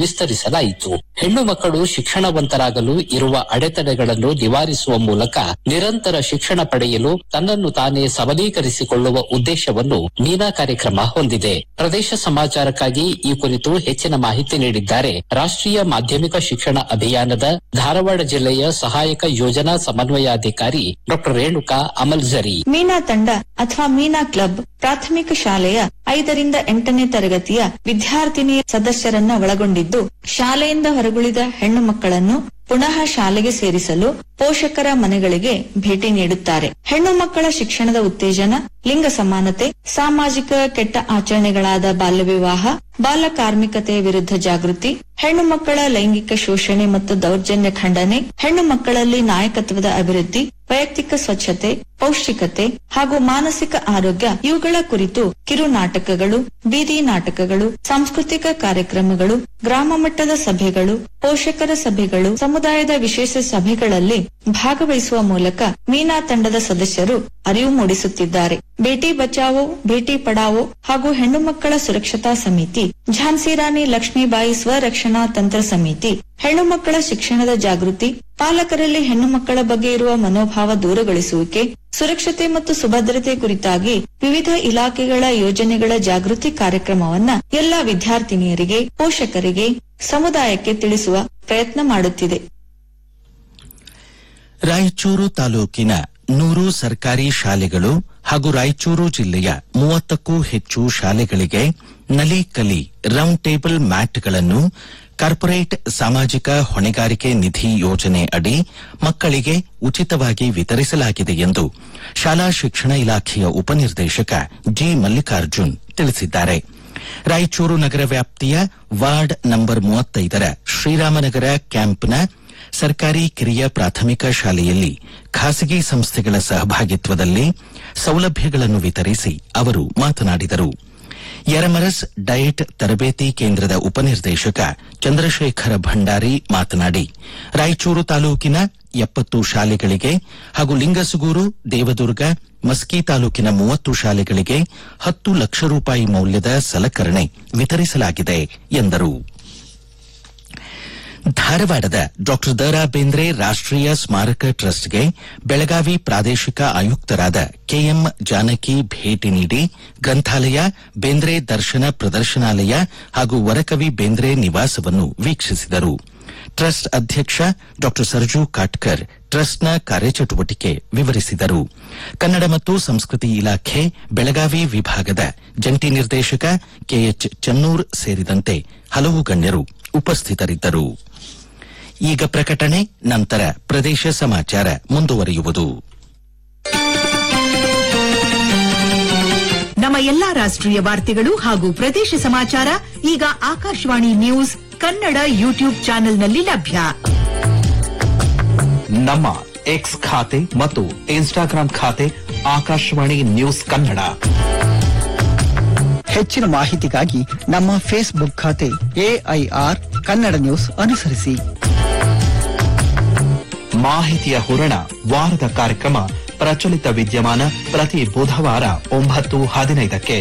ವಿಸ್ತರಿಸಲಾಯಿತು ಹೆಣ್ಣು ಮಕ್ಕಳು ಶಿಕ್ಷಣವಂತರಾಗಲು ಇರುವ ಅಡೆತಡೆಗಳನ್ನು ನಿವಾರಿಸುವ ಮೂಲಕ ನಿರಂತರ ಶಿಕ್ಷಣ ಪಡೆಯಲು ತನ್ನನ್ನು ತಾನೇ ಸಬಲೀಕರಿಸಿಕೊಳ್ಳುವ ಉದ್ದೇಶವನ್ನು ಮೀನಾ ಕಾರ್ಯಕ್ರಮ ಹೊಂದಿದೆ ಪ್ರದೇಶ ಸಮಾಚಾರಕ್ಕಾಗಿ ಈ ಕುರಿತು ಹೆಚ್ಚಿನ ಮಾಹಿತಿ ನೀಡಿದ್ದಾರೆ ರಾಷ್ಟ್ರೀಯ ಮಾಧ್ಯಮಿಕ ಶಿಕ್ಷಣ ಅಭಿಯಾನದ ಧಾರವಾಡ ಜಿಲ್ಲೆಯ ಸಹಾಯಕ ಯೋಜನಾ ಸಮನ್ವಯಾಧಿಕಾರಿ ಡಾಕ್ಟರ್ ರೇಣುಕಾ ಅಮಲ್ಜರಿ ಮೀನಾ ತಂಡ ಅಥವಾ ಮೀನಾ ಕ್ಲಬ್ ಪ್ರಾಥಮಿಕ ಶಾಲೆಯ ಐದರಿಂದ ಎಂಟನೇ ತರಗತಿಯ ವಿದ್ಯಾರ್ಥಿನಿಯ ಸದಸ್ಯರನ್ನ ಒಳಗೊಂಡಿದ್ದು ಶಾಲೆಯಿಂದ ಹೊರಗುಳಿದ ಹೆಣ್ಣು ಮಕ್ಕಳನ್ನು ಪುನಃ ಶಾಲೆಗೆ ಸೇರಿಸಲು ಪೋಷಕರ ಮನೆಗಳಿಗೆ ಭೇಟಿ ನೀಡುತ್ತಾರೆ ಹೆಣ್ಣು ಮಕ್ಕಳ ಶಿಕ್ಷಣದ ಉತ್ತೇಜನ ಲಿಂಗ ಸಮಾನತೆ ಸಾಮಾಜಿಕ ಕೆಟ್ಟ ಆಚರಣೆಗಳಾದ ಬಾಲ್ಯ ವಿವಾಹ ಬಾಲ ಕಾರ್ಮಿಕತೆಯ ವಿರುದ್ಧ ಜಾಗೃತಿ ಹೆಣ್ಣು ಮಕ್ಕಳ ಲೈಂಗಿಕ ಶೋಷಣೆ ಮತ್ತು ದೌರ್ಜನ್ಯ ಖಂಡನೆ ಹೆಣ್ಣು ಮಕ್ಕಳಲ್ಲಿ ನಾಯಕತ್ವದ ಅಭಿವೃದ್ಧಿ ವೈಯಕ್ತಿಕ ಸ್ವಚ್ಛತೆ ಪೌಷ್ಟಿಕತೆ ಹಾಗೂ ಮಾನಸಿಕ ಆರೋಗ್ಯ ಇವುಗಳ ಕುರಿತು ಕಿರು ನಾಟಕಗಳು ಬೀದಿ ನಾಟಕಗಳು ಸಾಂಸ್ಕೃತಿಕ ಕಾರ್ಯಕ್ರಮಗಳು ಗ್ರಾಮ ಮಟ್ಟದ ಸಭೆಗಳು ಪೋಷಕರ ಸಭೆಗಳು ಸಮುದಾಯದ ವಿಶೇಷ ಸಭೆಗಳಲ್ಲಿ ಭಾಗವಹಿಸುವ ಮೂಲಕ ಮೀನಾ ತಂಡದ ಸದಸ್ಯರು ಅರಿವು ಮೂಡಿಸುತ್ತಿದ್ದಾರೆ ಬೇಟಿ ಬಚಾವೋ ಬೇಟಿ ಪಡಾವೋ ಹಾಗೂ ಹೆಣ್ಣು ಮಕ್ಕಳ ಸುರಕ್ಷತಾ ಸಮಿತಿ ಝಾನ್ಸಿ ರಾಣಿ ಲಕ್ಷ್ಮೀಬಾಯಿ ಸ್ವರಕ್ಷಣಾ ತಂತ್ರ ಸಮಿತಿ ಹೆಣ್ಣು ಮಕ್ಕಳ ಶಿಕ್ಷಣದ ಜಾಗೃತಿ ಪಾಲಕರಲ್ಲಿ ಹೆಣ್ಣು ಮಕ್ಕಳ ಬಗ್ಗೆ ಇರುವ ಮನೋಭಾವ ದೂರಗೊಳಿಸುವಿಕೆ ಸುರಕ್ಷತೆ ಮತ್ತು ಸುಭದ್ರತೆ ಕುರಿತಾಗಿ ವಿವಿಧ ಇಲಾಖೆಗಳ ಯೋಜನೆಗಳ ಜಾಗೃತಿ ಕಾರ್ಯಕ್ರಮವನ್ನ ಎಲ್ಲಾ ವಿದ್ಯಾರ್ಥಿನಿಯರಿಗೆ ಪೋಷಕರಿಗೆ ಸಮುದಾಯಕ್ಕೆ ತಿಳಿಸುವ ಪ್ರಯತ್ನ ಮಾಡುತ್ತಿದೆ ರಾಯಚೂರು ತಾಲೂಕಿನ ನೂರು ಸರ್ಕಾರಿ ಶಾಲೆಗಳು ಹಾಗೂ ರಾಯಚೂರು ಜಿಲ್ಲೆಯ ಮೂವತ್ತಕ್ಕೂ ಹೆಚ್ಚು ಶಾಲೆಗಳಿಗೆ ನಲಿ ಕಲಿ ರೌಂಡ್ ಟೇಬಲ್ ಮ್ಯಾಟ್ಗಳನ್ನು ಕಾರ್ಪೊರೇಟ್ ಸಾಮಾಜಿಕ ಹೊಣೆಗಾರಿಕೆ ನಿಧಿ ಯೋಜನೆ ಅಡಿ ಮಕ್ಕಳಿಗೆ ಉಚಿತವಾಗಿ ವಿತರಿಸಲಾಗಿದೆ ಎಂದು ಶಾಲಾ ಶಿಕ್ಷಣ ಇಲಾಖೆಯ ಉಪನಿರ್ದೇಶಕ ಜಿ ಮಲ್ಲಿಕಾರ್ಜುನ್ ತಿಳಿಸಿದ್ದಾರೆ ರಾಯಚೂರು ನಗರ ವ್ಯಾಪ್ತಿಯ ವಾರ್ಡ್ ನಂಬರ್ ಮೂವತ್ತೈದರ ಶ್ರೀರಾಮನಗರ ಕ್ಯಾಂಪ್ನ ಸರ್ಕಾರಿ ಕಿರಿಯ ಪ್ರಾಥಮಿಕ ಶಾಲೆಯಲ್ಲಿ ಖಾಸಗಿ ಸಂಸ್ಥೆಗಳ ಸಹಭಾಗಿತ್ವದಲ್ಲಿ ಸೌಲಭ್ಯಗಳನ್ನು ವಿತರಿಸಿ ಅವರು ಮಾತನಾಡಿದರು ಯರಮರಸ್ ಡಯಟ್ ತರಬೇತಿ ಕೇಂದ್ರದ ಉಪನಿರ್ದೇಶಕ ಚಂದ್ರಶೇಖರ ಭಂಡಾರಿ ಮಾತನಾಡಿ ರಾಯಚೂರು ತಾಲೂಕಿನ ಎಪ್ಪತ್ತು ಶಾಲೆಗಳಿಗೆ ಹಾಗೂ ಲಿಂಗಸುಗೂರು ದೇವದುರ್ಗ ಮಸ್ಕಿ ತಾಲೂಕಿನ ಮೂವತ್ತು ಶಾಲೆಗಳಿಗೆ ಹತ್ತು ಲಕ್ಷ ರೂಪಾಯಿ ಮೌಲ್ಯದ ಸಲಕರಣೆ ವಿತರಿಸಲಾಗಿದೆ ಎಂದರು ಧಾರವಾಡದ ಡಾ ದರಾ ಬೇಂದ್ರೆ ರಾಷ್ಟ್ರೀಯ ಸ್ಮಾರಕ ಟ್ರಸ್ಟ್ಗೆ ಬೆಳಗಾವಿ ಪ್ರಾದೇಶಿಕ ಆಯುಕ್ತರಾದ ಕೆಎಂ ಜಾನಕಿ ಭೇಟಿ ನೀಡಿ ಗ್ರಂಥಾಲಯ ಬೇಂದ್ರೆ ದರ್ಶನ ಪ್ರದರ್ಶನಾಲಯ ಹಾಗೂ ವರಕವಿ ಬೇಂದ್ರೆ ನಿವಾಸವನ್ನು ವೀಕ್ಷಿಸಿದರು ಟ್ರಸ್ಟ್ ಅಧ್ಯಕ್ಷ ಡಾ ಸರ್ಜು ಕಾಟ್ಕರ್ ಟ್ರಸ್ಟ್ನ ಕಾರ್ಯಚಟುವಟಿಕೆ ವಿವರಿಸಿದರು ಕನ್ನಡ ಮತ್ತು ಸಂಸ್ಕೃತಿ ಇಲಾಖೆ ಬೆಳಗಾವಿ ವಿಭಾಗದ ಜಂಟಿ ನಿರ್ದೇಶಕ ಕೆಎಚ್ ಚನ್ನೂರ್ ಸೇರಿದಂತೆ ಹಲವು ಗಣ್ಯರು ಉಪಸ್ಥಿತರಿದ್ದರು ಈಗ ಪ್ರಕಟಣೆ ನಂತರ ಪ್ರದೇಶ ಸಮಾಚಾರ ಮುಂದುವರಿಯುವುದು ನಮ್ಮ ಎಲ್ಲಾ ರಾಷ್ಟ್ರೀಯ ವಾರ್ತೆಗಳು ಹಾಗೂ ಪ್ರದೇಶ ಸಮಾಚಾರ ಈಗ ಆಕಾಶವಾಣಿ ನ್ಯೂಸ್ ಕನ್ನಡ ಯೂಟ್ಯೂಬ್ ಚಾನೆಲ್ನಲ್ಲಿ ಲಭ್ಯ ನಮ್ಮ ಎಕ್ಸ್ ಖಾತೆ ಮತ್ತು ಇನ್ಸ್ಟಾಗ್ರಾಂ ಖಾತೆ ಆಕಾಶವಾಣಿ ನ್ಯೂಸ್ ಕನ್ನಡ ಹೆಚ್ಚಿನ ಮಾಹಿತಿಗಾಗಿ ನಮ್ಮ ಫೇಸ್ಬುಕ್ ಖಾತೆ ಎಐಆರ್ ಕನ್ನಡ ನ್ಯೂಸ್ ಅನುಸರಿಸಿ ಮಾಹಿತಿಯ ಹೂರಣ ವಾರದ ಕಾರ್ಯಕ್ರಮ ಪ್ರಚಲಿತ ವಿದ್ಯಮಾನ ಪ್ರತಿ ಬುಧವಾರ ಒಂಬತ್ತು ಹದಿನೈದಕ್ಕೆ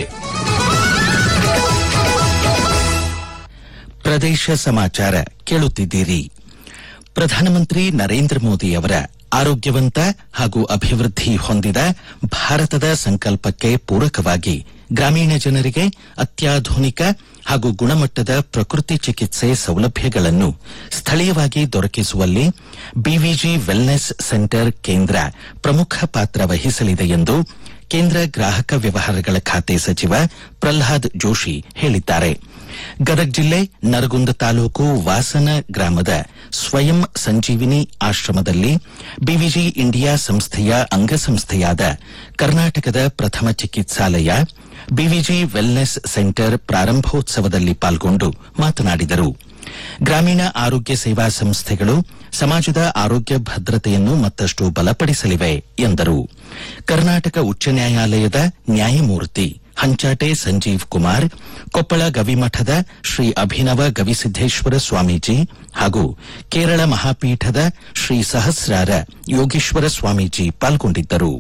ಪ್ರದೇಶ ಸಮಾಚಾರ ಕೇಳುತ್ತಿದ್ದೀರಿ ಪ್ರಧಾನಮಂತ್ರಿ ನರೇಂದ್ರ ಮೋದಿ ಅವರ ಆರೋಗ್ಯವಂತ ಹಾಗೂ ಅಭಿವೃದ್ಧಿ ಹೊಂದಿದ ಭಾರತದ ಸಂಕಲ್ಪಕ್ಕೆ ಪೂರಕವಾಗಿ ಗ್ರಾಮೀಣ ಜನರಿಗೆ ಅತ್ಯಾಧುನಿಕ ಹಾಗೂ ಗುಣಮಟ್ಟದ ಪ್ರಕೃತಿ ಚಿಕಿತ್ಸೆ ಸೌಲಭ್ಯಗಳನ್ನು ಸ್ಥಳೀಯವಾಗಿ ದೊರಕಿಸುವಲ್ಲಿ ಬಿವಿಜಿ ವೆಲ್ನೆಸ್ ಸೆಂಟರ್ ಕೇಂದ್ರ ಪ್ರಮುಖ ಪಾತ್ರ ವಹಿಸಲಿದೆ ಎಂದು ಕೇಂದ್ರ ಗ್ರಾಹಕ ವ್ಯವಹಾರಗಳ ಖಾತೆ ಸಚಿವ ಪ್ರಲ್ಹಾದ್ ಜೋಶಿ ಹೇಳಿದ್ದಾರೆ ಗದಗ ಜಿಲ್ಲೆ ನರಗುಂದ ತಾಲೂಕು ವಾಸನ ಗ್ರಾಮದ ಸ್ವಯಂ ಸಂಜೀವಿನಿ ಆಶ್ರಮದಲ್ಲಿ ಬಿವಿಜಿ ಇಂಡಿಯಾ ಸಂಸ್ಥೆಯ ಅಂಗಸಂಸ್ಥೆಯಾದ ಕರ್ನಾಟಕದ ಪ್ರಥಮ ಚಿಕಿತ್ಸಾಲಯ ಬಿವಿಜಿ ವೆಲ್ನೆಸ್ ಸೆಂಟರ್ ಪ್ರಾರಂಭೋತ್ಸವದಲ್ಲಿ ಪಾಲ್ಗೊಂಡು ಮಾತನಾಡಿದರು ಗ್ರಾಮೀಣ ಆರೋಗ್ಯ ಸೇವಾ ಸಂಸ್ಥೆಗಳು ಸಮಾಜದ ಆರೋಗ್ಯ ಭದ್ರತೆಯನ್ನು ಮತ್ತಷ್ಟು ಬಲಪಡಿಸಲಿವೆ ಎಂದರು ಕರ್ನಾಟಕ ಉಚ್ಚ ನ್ಯಾಯಾಲಯದ ನ್ಯಾಯಮೂರ್ತಿ ಹಂಚಾಟೆ ಸಂಜೀವ್ ಕುಮಾರ್ ಕೊಪ್ಪಳ ಗವಿಮಠದ ಶ್ರೀ ಅಭಿನವ ಗವಿಸಿದ್ದೇಶ್ವರ ಸ್ವಾಮೀಜಿ ಹಾಗೂ ಕೇರಳ ಮಹಾಪೀಠದ ಶ್ರೀ ಸಹಸ್ರಾರ ಯೋಗೇಶ್ವರ ಸ್ವಾಮೀಜಿ ಪಾಲ್ಗೊಂಡಿದ್ದರು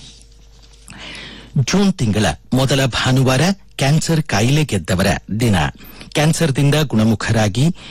ಜೂನ್ ತಿಂಗಳ ಮೊದಲ ಭಾನುವಾರ ಕ್ಯಾನ್ಸರ್ ಕಾಯಿಲೆ ಗೆದ್ದವರ ದಿನ ಕ್ಯಾನ್ಸರ್ದಿಂದ ಗುಣಮುಖರಾಗಿ